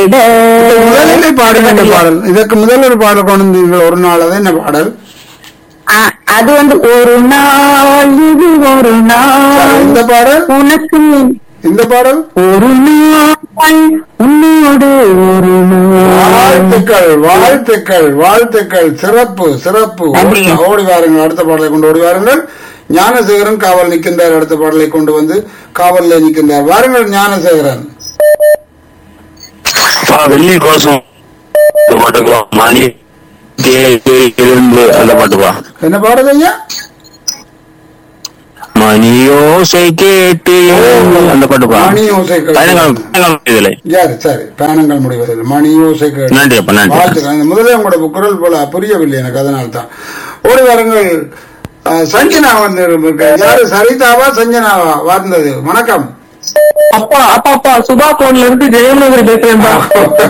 விட முதலிலே பாடுங்க இந்த பாடல் இதற்கு முதல் ஒரு பாடல் கொண்டு வந்தீர்கள் ஒரு நாள் அது என்ன பாடல் ஆ, அது வந்து ஒரு நாள் இது ஒரு நாள் இந்த பாடல் உனக்கு இந்த பாடல் ஒரு நாள் உன்னோடு ஒரு நாள் வாழ்த்துக்கள் வாழ்த்துக்கள் வாழ்த்துக்கள் சிறப்பு சிறப்பு ஓடி நன்றி. ஓடி வாருங்கள் அடுத்த பாடலை கொண்டு ஓடி வாருங்கள் ஞானசேகரன் காவல் நிற்கின்றார் அடுத்த பாடலை கொண்டு வந்து காவலில் நிற்கின்றார் வாருங்கள் ஞானசேகரன் பா வெள்ளி கோசம் இந்த பாட்டுக்கு மணி இருந்து அந்த பாட்டுப்பா என்ன பாடல் ஐயா மணியோசை கேட்டு எழுந்து அந்த பாட்டுப்பா மணி ஓசை கேட்டு. பயணங்கள் பயணங்கள் இதுல சரி சரி பயணங்கள் முடிவதில் மணி ஓசை கேட்டு. நன்றி அப்பா நன்றி வாழ்த்துக்கள் இந்த முதல்ல உங்களோட குரல் போல புரியவில்லை எனக்கு அதனால தான் ஓடி வாருங்கள் அஹ், சஞ்சனா வந்து இருக்கு. யாரு சரிதாவா சஞ்சனாவா வாழ்ந்தது வணக்கம் அப்பா அப்பா அப்பா சுபா போன்ல இருந்து ஜெயமோகன் பேசுறேன்பா